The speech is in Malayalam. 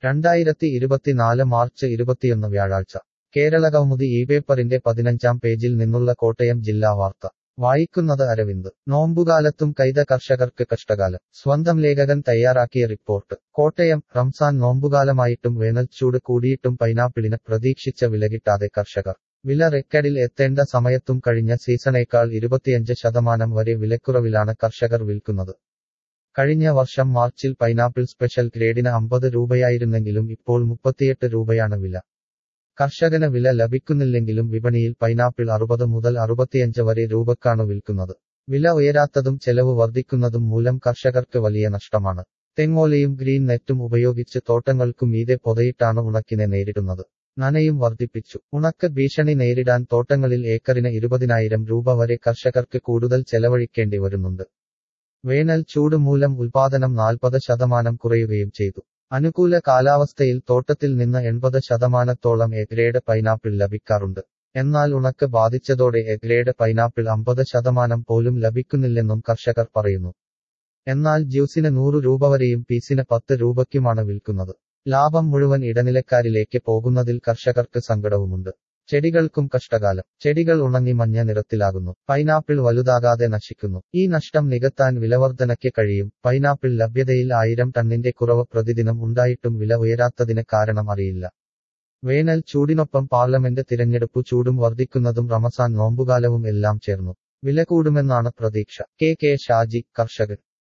രണ്ടായിരത്തി ഇരുപത്തിനാല് മാർച്ച് ഇരുപത്തിയൊന്ന് വ്യാഴാഴ്ച കേരളകൗമുദി ഈ പേപ്പറിന്റെ പതിനഞ്ചാം പേജിൽ നിന്നുള്ള കോട്ടയം ജില്ലാ വാർത്ത വായിക്കുന്നത് അരവിന്ദ് നോമ്പുകാലത്തും കൈത കർഷകർക്ക് കഷ്ടകാലം സ്വന്തം ലേഖകൻ തയ്യാറാക്കിയ റിപ്പോർട്ട് കോട്ടയം റംസാൻ നോമ്പുകാലമായിട്ടും വേനൽച്ചൂട് കൂടിയിട്ടും പൈനാപ്പിളിന് പ്രതീക്ഷിച്ച വില കിട്ടാതെ കർഷകർ വില റെക്കഡിൽ എത്തേണ്ട സമയത്തും കഴിഞ്ഞ സീസണേക്കാൾ ഇരുപത്തിയഞ്ച് ശതമാനം വരെ വിലക്കുറവിലാണ് കർഷകർ വിൽക്കുന്നത് കഴിഞ്ഞ വർഷം മാർച്ചിൽ പൈനാപ്പിൾ സ്പെഷ്യൽ ഗ്രേഡിന് അമ്പത് രൂപയായിരുന്നെങ്കിലും ഇപ്പോൾ മുപ്പത്തിയെട്ട് രൂപയാണ് വില കർഷകന് വില ലഭിക്കുന്നില്ലെങ്കിലും വിപണിയിൽ പൈനാപ്പിൾ അറുപത് മുതൽ അറുപത്തിയഞ്ച് വരെ രൂപക്കാണ് വിൽക്കുന്നത് വില ഉയരാത്തതും ചെലവ് വർദ്ധിക്കുന്നതും മൂലം കർഷകർക്ക് വലിയ നഷ്ടമാണ് തെങ്ങോലയും ഗ്രീൻ നെറ്റും ഉപയോഗിച്ച് തോട്ടങ്ങൾക്കു മീതെ പൊതയിട്ടാണ് ഉണക്കിനെ നേരിടുന്നത് നനയും വർദ്ധിപ്പിച്ചു ഉണക്ക് ഭീഷണി നേരിടാൻ തോട്ടങ്ങളിൽ ഏക്കറിന് ഇരുപതിനായിരം രൂപ വരെ കർഷകർക്ക് കൂടുതൽ ചെലവഴിക്കേണ്ടി വരുന്നുണ്ട് വേനൽ ചൂട് മൂലം ഉൽപാദനം നാൽപ്പത് ശതമാനം കുറയുകയും ചെയ്തു അനുകൂല കാലാവസ്ഥയിൽ തോട്ടത്തിൽ നിന്ന് എൺപത് ശതമാനത്തോളം എ ഗ്രേഡ് പൈനാപ്പിൾ ലഭിക്കാറുണ്ട് എന്നാൽ ഉണക്ക് ബാധിച്ചതോടെ എ ഗ്രേഡ് പൈനാപ്പിൾ അമ്പത് ശതമാനം പോലും ലഭിക്കുന്നില്ലെന്നും കർഷകർ പറയുന്നു എന്നാൽ ജ്യൂസിന് നൂറ് രൂപ വരെയും പീസിന് പത്ത് രൂപയ്ക്കുമാണ് വിൽക്കുന്നത് ലാഭം മുഴുവൻ ഇടനിലക്കാരിലേക്ക് പോകുന്നതിൽ കർഷകർക്ക് സങ്കടവുമുണ്ട് ചെടികൾക്കും കഷ്ടകാലം ചെടികൾ ഉണങ്ങി മഞ്ഞ നിറത്തിലാകുന്നു പൈനാപ്പിൾ വലുതാകാതെ നശിക്കുന്നു ഈ നഷ്ടം നികത്താൻ വിലവർധനയ്ക്ക് കഴിയും പൈനാപ്പിൾ ലഭ്യതയിൽ ആയിരം ടണ്ണിന്റെ കുറവ് പ്രതിദിനം ഉണ്ടായിട്ടും വില ഉയരാത്തതിന് കാരണം അറിയില്ല വേനൽ ചൂടിനൊപ്പം പാർലമെന്റ് തിരഞ്ഞെടുപ്പു ചൂടും വർദ്ധിക്കുന്നതും റമസാൻ നോമ്പുകാലവും എല്ലാം ചേർന്നു വില കൂടുമെന്നാണ് പ്രതീക്ഷ കെ കെ ഷാജി കർഷകൻ